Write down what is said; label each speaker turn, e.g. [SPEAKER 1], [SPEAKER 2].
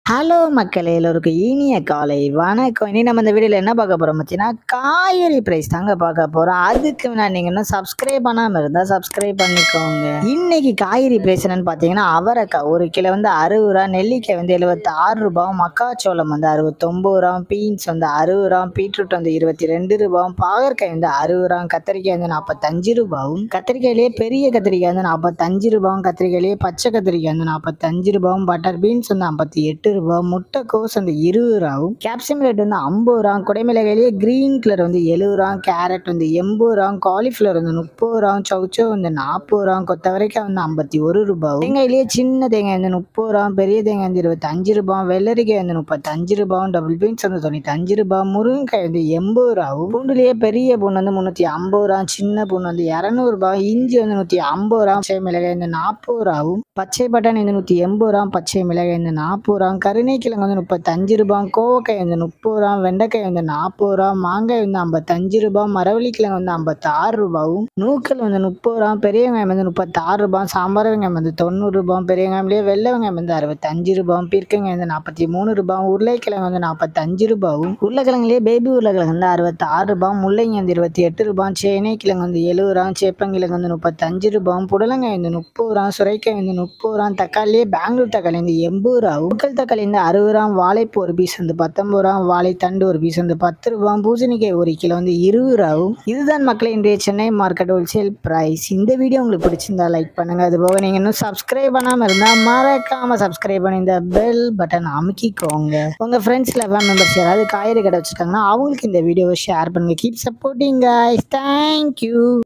[SPEAKER 1] hello மக்களே எல்லோருக்கும் இனிய காலை வணக்கம் இனி நம்ம இந்த வீடியோவில் என்ன பார்க்க போகிறோம் வச்சுன்னா காய்கறி ப்ரைஸ் தாங்க பார்க்க போகிறோம் அதுக்கு நான் நீங்கள் இன்னும் சப்ஸ்கிரைப் பண்ணாமல் இருந்தால் சப்ஸ்கிரைப் பண்ணிக்கோங்க இன்னைக்கு காய்கறி ப்ரைஸ் என்னன்னு பார்த்தீங்கன்னா அவரைக்காய் ஒரு கிலோ வந்து அறுபது ரூபா நெல்லிக்காய் வந்து எழுபத்தி ஆறு ரூபாயும் மக்காச்சோளம் வந்து அறுபத்தொம்பது ரூபா பீன்ஸ் வந்து அறுபது ரூபா பீட்ரூட் வந்து இருபத்தி ரெண்டு ரூபாயும் பாகற்காய் வந்து அறுபது ரூபா கத்திரிக்காய் வந்து நாற்பத்தஞ்சு ரூபாயும் கத்திரிக்காயிலேயே பெரிய கத்திரிக்காய் வந்து நாற்பத்தஞ்சு ரூபாயும் கத்திரிக்காயிலேயே பச்சை கத்திரிக்காய் வந்து நாற்பத்தஞ்சு ரூபாயும் பட்டர் பீன்ஸ் வந்து ஐம்பத்தி எட்டு ரூபா முட்டைக்கோஸ் வந்து இருபது ரூபாவும் கேப்சியம் ரேட் வந்து ஐம்பது ரூபா குடைமிளகாயிலேயே க்ரீன் கலர் வந்து எழுபது ரூபா கேரட் வந்து எண்பது ரூபா காலிஃப்ளவர் வந்து முப்பது ரூபா சவுச்சோ வந்து நாற்பது ரூபா கொத்தவரைக்காய் வந்து ஐம்பத்தி ஒரு ரூபாவும் தேங்காயிலேயே சின்ன தேங்காய் வந்து முப்பது ரூபா பெரிய தேங்காய் வந்து இருபத்தஞ்சு ரூபா வெள்ளரிக்காய் வந்து முப்பத்தஞ்சு ரூபாவும் டபுள் பீன்ஸ் வந்து தொண்ணூத்தஞ்சு ரூபா முருங்கைக்காய் வந்து எண்பது ரூபாவும் பூண்டுலேயே பெரிய பூண்டு வந்து முந்நூற்றி ஐம்பது ரூபா சின்ன பூண்டு வந்து இரநூறுபா இஞ்சி வந்து நூற்றி ஐம்பது ரூபா பச்சை மிளகாய் வந்து நாற்பது ரூபாவும் பச்சை பட்டாணி வந்து நூற்றி எண்பது ரூபா பச்சை மிளகாய் வந்து நாற்பது ரூபா கருணைக்கிழங்கு வந்து முப்பத்தஞ்சு ரூபா கோவக்காய் வந்து முப்பது ரூபா வெண்டைக்காய் வந்து நாற்பது ரூபா மாங்காய் வந்து ஐம்பத்தஞ்சு ரூபா மரவள்ளிக்கிழங்கு வந்து ஐம்பத்தாறு ரூபாவும் நூக்கல் வந்து முப்பது ரூபா பெரிய வெங்காயம் வந்து முப்பத்தாறு ரூபா சாம்பார் வெங்காயம் வந்து தொண்ணூறு ரூபா பெரிய வெங்காயம்லேயே வெள்ளை வெங்காயம் வந்து அறுபத்தஞ்சு ரூபா பீர்க்கங்காய் வந்து நாற்பத்தி மூணு ரூபா உருளைக்கிழங்கு வந்து நாற்பத்தஞ்சு ரூபாவும் உருளைக்கிழங்குலேயே பேபி உருளைக்கிழங்கு வந்து அறுபத்தாறு ரூபா முள்ளங்கி வந்து இருபத்தி எட்டு ரூபா சேனை கிழங்கு வந்து எழுபது ரூபா சேப்பங்கிழங்கு வந்து முப்பத்தஞ்சு ரூபா புடலங்காய் வந்து முப்பது ரூபா சுரைக்காய் வந்து முப்பது ரூபா தக்காளியே பெங்களூர் தக்காளி வந்து எண்பது ரூபா உக்கல் தக்காளி வந்து அறுபது ரூபா வாழைப்பூ ஒரு பீஸ் வந்து பத்தொம்பது ரூபா வாழைத்தண்டு ஒரு பீஸ் வந்து பத்து ரூபா பூசணிக்காய் ஒரு கிலோ வந்து இருபது ரூபாவும் இதுதான் மக்களே இன்றைய சென்னை மார்க்கெட் ஹோல்சேல் ப்ரைஸ் இந்த வீடியோ உங்களுக்கு பிடிச்சிருந்தா லைக் பண்ணுங்க அது போக நீங்கள் இன்னும் சப்ஸ்கிரைப் பண்ணாமல் இருந்தால் மறக்காம சப்ஸ்கிரைப் பண்ணி இந்த பெல் பட்டன் அமுக்கிக்கோங்க உங்கள் ஃப்ரெண்ட்ஸில் ஃபேமிலி மெம்பர்ஸ் யாராவது காய்கறி கடை வச்சுருக்காங்கன்னா அவங்களுக்கு இந்த வீடியோவை ஷேர் பண்ணுங்க கீப் சப்போர்ட்டிங் guys தேங்க்யூ